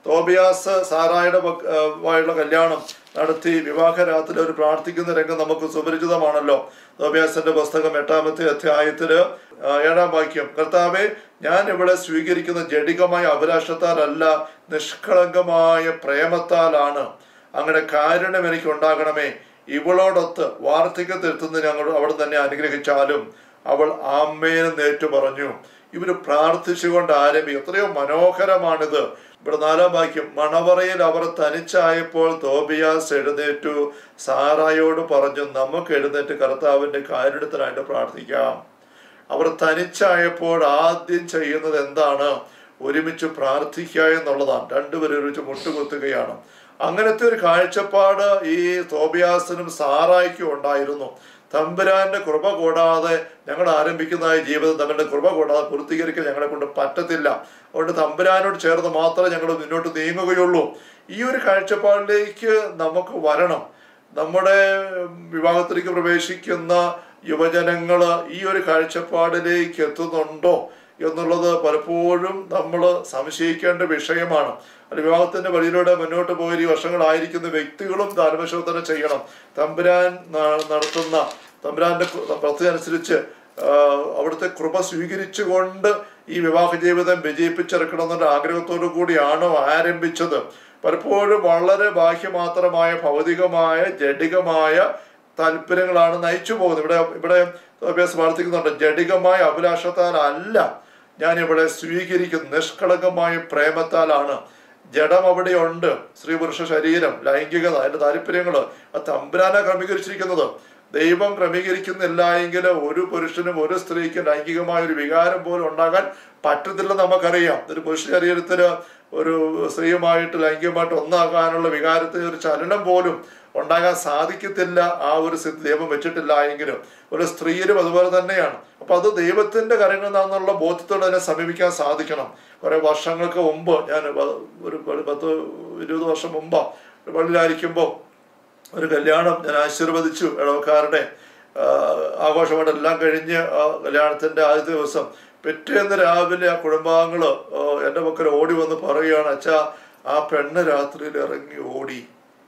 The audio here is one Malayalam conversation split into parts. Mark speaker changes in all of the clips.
Speaker 1: തോബിയാസ് സാറായുടെ മക്ക- ആ, ആയുള്ള കല്യാണം നടത്തി വിവാഹ രാത്രി ഒരു പ്രാർത്ഥിക്കുന്ന രംഗം നമുക്ക് സുപരിചിതമാണല്ലോ തോബിയാസിന്റെ പുസ്തകം എട്ടാമത്തെ അധ്യായത്തില് ആ, ഏഴാം വാക്യം കർത്താവെ ഞാൻ ഇവിടെ സ്വീകരിക്കുന്ന ജഡികമായ അഭിലാഷത്താലല്ല നിഷ്കളങ്കമായ പ്രേമത്താലാണ് അങ്ങനെ കാരുണ്യം എനിക്ക് ഉണ്ടാകണമേ ഇവളോടൊത്ത് വാർദ്ധക്യത്തിലെത്തുന്ന ഞങ്ങൾ അവിടെ തന്നെ അനുഗ്രഹിച്ചാലും അവൾ ആമ്മേനും നേറ്റു പറഞ്ഞു ഇവര് പ്രാർത്ഥിച്ചുകൊണ്ട് ആരംഭിക്കും എത്രയോ മനോഹരമാണിത് ഇവിടെ നാലാം വാക്യം മണവറയിൽ അവർ തനിച്ചായപ്പോൾ തോബിയാസ് എഴുന്നേറ്റു സാറായോട് പറഞ്ഞു നമുക്ക് എഴുന്നേറ്റ് കർത്താവിന്റെ കാരുണ്യത്തിനായിട്ട് പ്രാർത്ഥിക്കാം അവർ തനിച്ചായപ്പോൾ ആദ്യം ചെയ്യുന്നത് എന്താണ് ഒരുമിച്ച് പ്രാർത്ഥിക്കുക എന്നുള്ളതാണ് രണ്ടുപേരും ഒരുമിച്ച് മുട്ടുകുത്തുകയാണ് അങ്ങനത്തെ ഒരു കാഴ്ചപ്പാട് ഈ തോബിയാസിനും സാറായിക്കും ഉണ്ടായിരുന്നു തമ്പുരാന്റെ കൃപ കൂടാതെ ഞങ്ങൾ ആരംഭിക്കുന്ന ഈ ജീവിതം തങ്ങളുടെ കൃപ കൂടാതെ പൂർത്തീകരിക്കാൻ ഞങ്ങളെ കൊണ്ട് പറ്റത്തില്ല അതുകൊണ്ട് തമ്പുരാനോട് ചേർന്ന് മാത്രമേ ഞങ്ങൾ മുന്നോട്ട് നീങ്ങുകയുള്ളൂ ഈ ഒരു കാഴ്ചപ്പാടിലേക്ക് നമുക്ക് വരണം നമ്മുടെ വിവാഹത്തിലേക്ക് പ്രവേശിക്കുന്ന യുവജനങ്ങൾ ഈ ഒരു കാഴ്ചപ്പാടിലേക്ക് എത്തുന്നുണ്ടോ എന്നുള്ളത് പലപ്പോഴും നമ്മൾ സംശയിക്കേണ്ട വിഷയമാണ് അല്ല വിവാഹത്തിന്റെ വഴിയിലൂടെ മുന്നോട്ട് പോയി ഈ വർഷങ്ങളായിരിക്കുന്ന വ്യക്തികളും താരപരിശോധന ചെയ്യണം തമ്പുരാൻ ന- നടത്തുന്ന തമ്പുരാന്റെ പദ്ധതി അനുസരിച്ച് ആ, അവിടുത്തെ കൃപ സ്വീകരിച്ചുകൊണ്ട് ഈ വിവാഹ ജീവിതം വിജയിപ്പിച്ചെടുക്കണം എന്നുള്ള ആഗ്രഹത്തോടു കൂടിയാണോ ആരംഭിച്ചത് പലപ്പോഴും വളരെ ബാഹ്യമാത്രമായ ഭൗതികമായ ജഡികമായ താല്പര്യങ്ങളാണ് നയിച്ചു പോകുന്നത് ഇവിടെ ഇവിടെ അഭ്യാസം പ്രാർത്ഥിക്കുന്നുണ്ട് ജഡികമായ അഭിലാഷത്താൽ അല്ല ഞാൻ ഇവിടെ സ്വീകരിക്കുന്ന നിഷ്കളങ്കമായ പ്രേമത്താലാണ് ജഡം അവിടെയുണ്ട് സ്ത്രീ പുരുഷ ശരീരം ലൈംഗികത അതിന്റെ താല്പര്യങ്ങള് ആ തമ്പുരാന ക്രമീകരിച്ചിരിക്കുന്നത് ദൈവം ക്രമീകരിക്കുന്നില്ല എങ്കിൽ ഒരു പുരുഷനും ഒരു സ്ത്രീക്കും ലൈംഗികമായ ഒരു വികാരം പോലും ഉണ്ടാകാൻ പറ്റത്തില്ലെന്ന് നമുക്കറിയാം ഒരു പുരുഷ ശരീരത്തിന് ഒരു സ്ത്രീയുമായിട്ട് ലൈംഗികമായിട്ട് ഒന്നാകാനുള്ള വികാരത്തിന് ഒരു ചലനം പോലും ഉണ്ടാകാൻ സാധിക്കത്തില്ല ആ ഒരു സ്ഥിതി ദൈവം വെച്ചിട്ടില്ല എങ്കിലും ഒരു സ്ത്രീയിലും അതുപോലെ തന്നെയാണ് അപ്പൊ അത് ദൈവത്തിന്റെ കാര്യങ്ങളിൽ നിന്നുള്ള ബോധ്യത്തോടെ തന്നെ സമീപിക്കാൻ സാധിക്കണം കുറെ വർഷങ്ങൾക്ക് മുമ്പ് ഞാൻ പ- ഒരു പ- പത്ത് ഇരുപത് വർഷം മുമ്പ് പള്ളിയിലായിരിക്കുമ്പോൾ ഒരു കല്യാണം ഞാൻ ആശീർവദിച്ചു ഇടവക്കാരുടെ ആ, ആഘോഷമായിട്ട് എല്ലാം കഴിഞ്ഞ് ആ കല്യാണത്തിന്റെ ആദ്യത്തെ ദിവസം പിറ്റേന്ന് രാവിലെ ആ കുടുംബാംഗങ്ങള് ആ, എൻ്റെ മക്കൾ ഓടി വന്ന് പറയുകയാണ് അച്ഛാ ആ പെണ്ണ് രാത്രിയിൽ ഇറങ്ങി ഓടി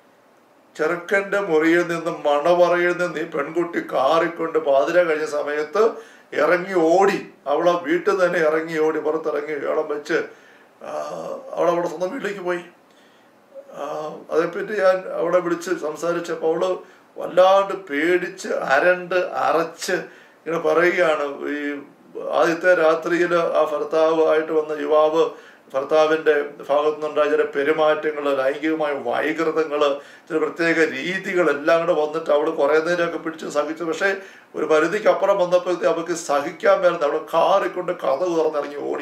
Speaker 1: ചെറുക്കന്റെ മുറിയിൽ നിന്ന് മണവറയിൽ നിന്ന് ഈ പെൺകുട്ടി കാറിക്കൊണ്ട് പാതിര കഴിഞ്ഞ സമയത്ത് ഇറങ്ങി ഓടി അവളെ വീട്ടിൽ തന്നെ ഇറങ്ങി ഓടി പുറത്തിറങ്ങി വേളം വെച്ച് ആ, അവളവിടെ സ്വന്തം വീട്ടിലേക്ക് പോയി ആ, അതേപ്പറ്റി ഞാൻ അവിടെ വിളിച്ച് സംസാരിച്ചപ്പോൾ അവള് വല്ലാണ്ട് പേടിച്ച് അരണ്ട് അരച്ച് ഇങ്ങനെ പറയുകയാണ് ഈ ആദ്യത്തെ രാത്രിയിൽ ആ ഭർത്താവായിട്ട് വന്ന യുവാവ് ഭർത്താവിന്റെ ഭാഗത്തു നിന്നുണ്ടായ ചില പെരുമാറ്റങ്ങൾ ലൈംഗികമായ വൈകൃതങ്ങൾ ചില പ്രത്യേക രീതികൾ എല്ലാം കൂടെ വന്നിട്ട് അവൾ കുറേ നേരമൊക്കെ പിടിച്ച് സഹിച്ചു പക്ഷേ ഒരു പരിധിക്ക് അപ്പുറം വന്നപ്പോഴത്തേക്ക് അവൾക്ക് സഹിക്കാൻ വരുന്നത് അവൾ കാറിക്കൊണ്ട് കഥ തുറന്നിറങ്ങി ഓടി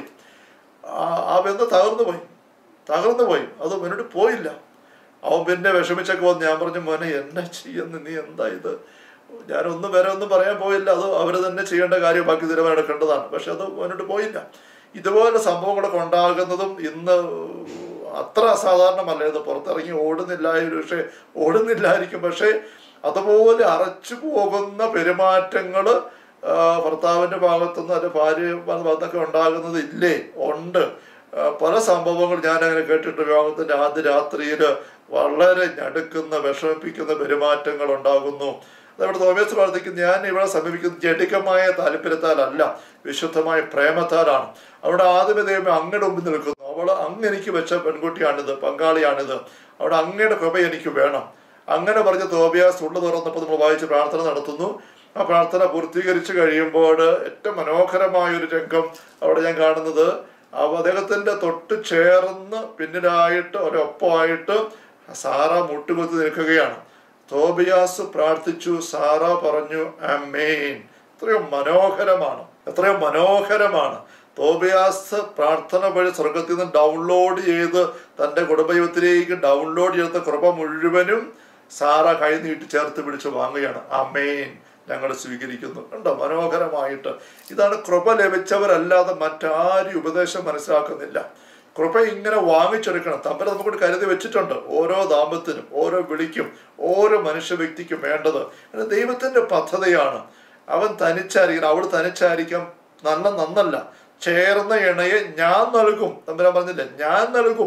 Speaker 1: ആ- ആ ബന്ധം തകർന്നു പോയി തകർന്നു പോയി അത് മുന്നോട്ട് പോയില്ല അവൻ പിന്നെ വിഷമിച്ചൊക്കെ വന്ന് ഞാൻ പറഞ്ഞു മോനെ എന്നാ ചെയ്യുന്നു നീ എന്താ ഇത് ഞാനൊന്നും വേറെ ഒന്നും പറയാൻ പോയില്ല അത് അവർ തന്നെ ചെയ്യേണ്ട കാര്യം ബാക്കി തീരുമാനം എടുക്കേണ്ടതാണ് പക്ഷെ അത് മുന്നോട്ട് പോയില്ല ഇതുപോലെ സംഭവങ്ങളൊക്കെ ഉണ്ടാകുന്നതും ഇന്ന് അത്ര അസാധാരണമല്ല ഇത് പുറത്തിറങ്ങി ഓടുന്നില്ല പക്ഷേ ഓടുന്നില്ലായിരിക്കും പക്ഷേ അതുപോലെ അറച്ചു പോകുന്ന പെരുമാറ്റങ്ങള് ആ, ഭർത്താവിന്റെ ഭാഗത്തുനിന്ന് അല്ലെ ഭാര്യ ഭാഗത്തൊക്കെ ഉണ്ടാകുന്നത് ഇല്ലേ ഉണ്ട് ആ, പല സംഭവങ്ങൾ ഞാൻ അങ്ങനെ കേട്ടിട്ടുണ്ട് വിവാഹത്തിന്റെ ആദ്യ രാത്രിയിൽ വളരെ ഞടുക്കുന്ന വിഷമിപ്പിക്കുന്ന പെരുമാറ്റങ്ങൾ ഉണ്ടാകുന്നു അതവിടെ തോമസ് പ്രാർത്ഥിക്കുന്നു ഞാൻ ഇവിടെ സമീപിക്കുന്നത് ജഡികമായ താല്പര്യത്താലല്ല വിശുദ്ധമായ പ്രേമത്താലാണ് അവിടെ ആദ്യമേ ദൈവം അങ്ങയുടെ മുമ്പിൽ നിൽക്കുന്നു അവൾ അങ്ങ് എനിക്ക് വെച്ച പെൺകുട്ടിയാണിത് പങ്കാളിയാണിത് അവിടെ അങ്ങയുടെ കൃപ എനിക്ക് വേണം അങ്ങനെ പറഞ്ഞ തോബിയാസ് ഉള്ളു തുറന്നപ്പോൾ നമ്മൾ വായിച്ച് പ്രാർത്ഥന നടത്തുന്നു ആ പ്രാർത്ഥന പൂർത്തീകരിച്ചു കഴിയുമ്പോൾ ഏറ്റവും മനോഹരമായ ഒരു രംഗം അവിടെ ഞാൻ കാണുന്നത് അവ അദ്ദേഹത്തിന്റെ തൊട്ട് ചേർന്ന് പിന്നിലായിട്ട് ഒരൊപ്പമായിട്ട് സാറ മുട്ടുകുത്തി നിൽക്കുകയാണ് തോബിയാസ് പ്രാർത്ഥിച്ചു സാറ പറഞ്ഞു അമേൻ എത്രയോ മനോഹരമാണ് എത്രയോ മനോഹരമാണ് തോബിയാസ് പ്രാർത്ഥന വഴി സ്വർഗത്തിൽ നിന്ന് ഡൗൺലോഡ് ചെയ്ത് തന്റെ കുടുംബജീവിതത്തിലേക്ക് ഡൗൺലോഡ് ചെയ്ത കൃപ മുഴുവനും സാറ കൈ നീട്ടി ചേർത്ത് പിടിച്ച് വാങ്ങുകയാണ് അമേൻ ഞങ്ങൾ സ്വീകരിക്കുന്നു കണ്ടോ മനോഹരമായിട്ട് ഇതാണ് കൃപ ലഭിച്ചവരല്ലാതെ മറ്റാരും ഉപദേശം മനസ്സിലാക്കുന്നില്ല കൃപ ഇങ്ങനെ വാങ്ങിച്ചെടുക്കണം തമ്മിൽ നമുക്കൊരു കരുതി വെച്ചിട്ടുണ്ട് ഓരോ ദാമ്പത്യത്തിനും ഓരോ വിളിക്കും ഓരോ മനുഷ്യ വ്യക്തിക്കും വേണ്ടത് അത് ദൈവത്തിന്റെ പദ്ധതിയാണ് അവൻ തനിച്ചായിരിക്കണം അവൾ തനിച്ചായിരിക്കാം നല്ല നന്നല്ല ചേർന്ന ഇണയെ ഞാൻ നൽകും തമ്പുരാൻ പറഞ്ഞില്ലേ ഞാൻ നൽകും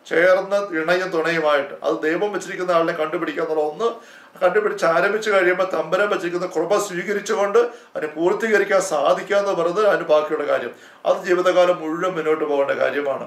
Speaker 1: ചേർന്ന് ഇണയും തുണയുമായിട്ട് അത് ദൈവം വെച്ചിരിക്കുന്ന ആളിനെ കണ്ടുപിടിക്കുക എന്നുള്ള ഒന്ന് കണ്ടുപിടിച്ച് ആരംഭിച്ചു കഴിയുമ്പോൾ തമ്പരം വെച്ചിരിക്കുന്ന കൃപ സ്വീകരിച്ചുകൊണ്ട് അതിനെ പൂർത്തീകരിക്കാൻ സാധിക്കുക എന്ന് പറയുന്നത് അതിന് ബാക്കിയുള്ള കാര്യം അത് ജീവിതകാലം മുഴുവൻ മുന്നോട്ട് പോകേണ്ട കാര്യമാണ്